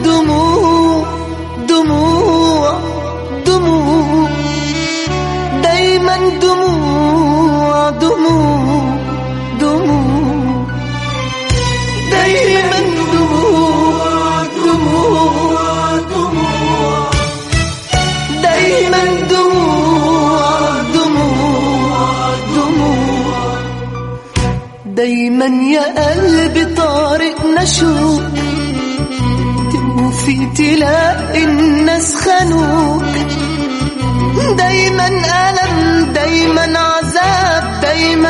دموع دموع دموع دايما دموع دموع دموع دايما دموع دموع دموع دايما دموع دموع دموع دايما يا قلبي طارق نشوق توفي تلاقي الناس خانوك دايما ألم دايما عذاب دايما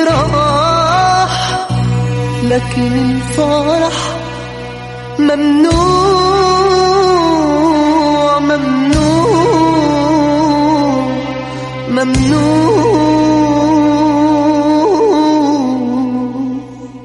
جراح لكن الفرح ممنوع ممنوع ممنوع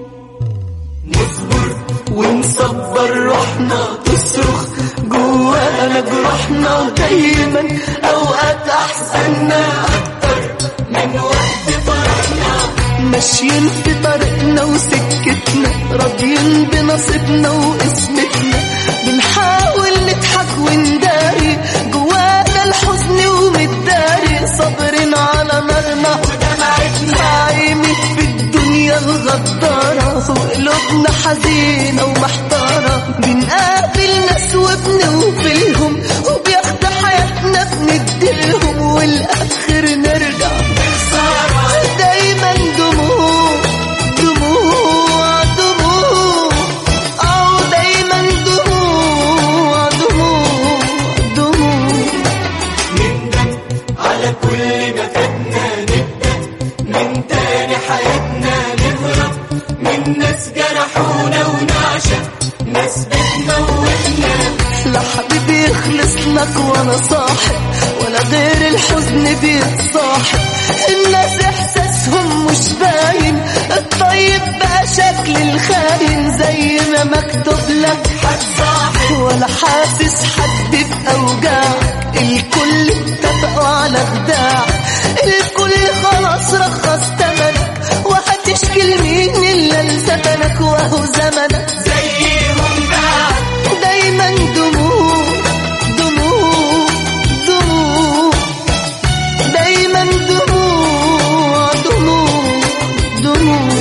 نصبر ونصبر روحنا تصرخ جوانا جروحنا ودايما اوقات احزاننا اكتر من وقت فرحنا ماشيين في طريقنا وسكتنا راضيين بنصيبنا وقسمتنا بنحاول نضحك ونداري جوانا الحزن ومتداري صابرين على نارنا ودمعتنا عايمت في الدنيا الغدارة وقلوبنا حزينة ومحتارة بنقابل ناس وبنوفلهم وبياخدوا حياتنا بنديلهم والآخر نرجع بخسارة دايما دموع دموع دموع أو دايما دموع دموع دموع نندم على كل ما فاتنا نبدأ من تاني حياتنا نهرب من ناس جرحونا ونعشق ناس بتموتنا لا حبيبي يخلص لك وانا صاحب ولا غير الحزن بيتصاحب الناس احساسهم مش باين الطيب بقى شكل الخاين زي ما مكتوب لك هتصاحب ولا حاسس حد بأوجاعك الكل اتفقوا على خداعك الكل خلاص رخص تمنك وهتشكي لمين إلا لزمنك وهو زمنك زيهم بعد دايما دموع دموع دموع دايما دموع دموع دموع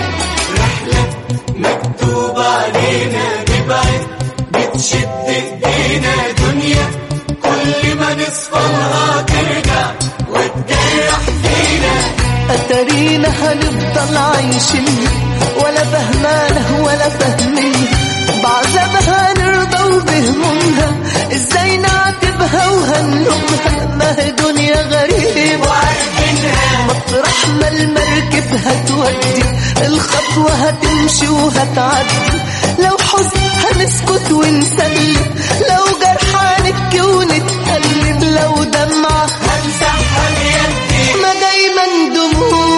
مكتوب علينا نبعد بتشد ايدينا دنيا كل ما نصفلها ترجع وتجرح فينا أترينا هنفضل عايشين ولا فهمانة ولا فاهمين بعذابها نرضى وبهمومها ازاي نعاتبها وهنلومها ما هي دنيا غريبة وعارفينها مطرح ما المركب هتودي الخطوة هتمشي وهتعدي لو حزن هنسكت ونسلم لو جرح هنبكي ونتألم لو دمعة همسحها بيدي ما دايما دموع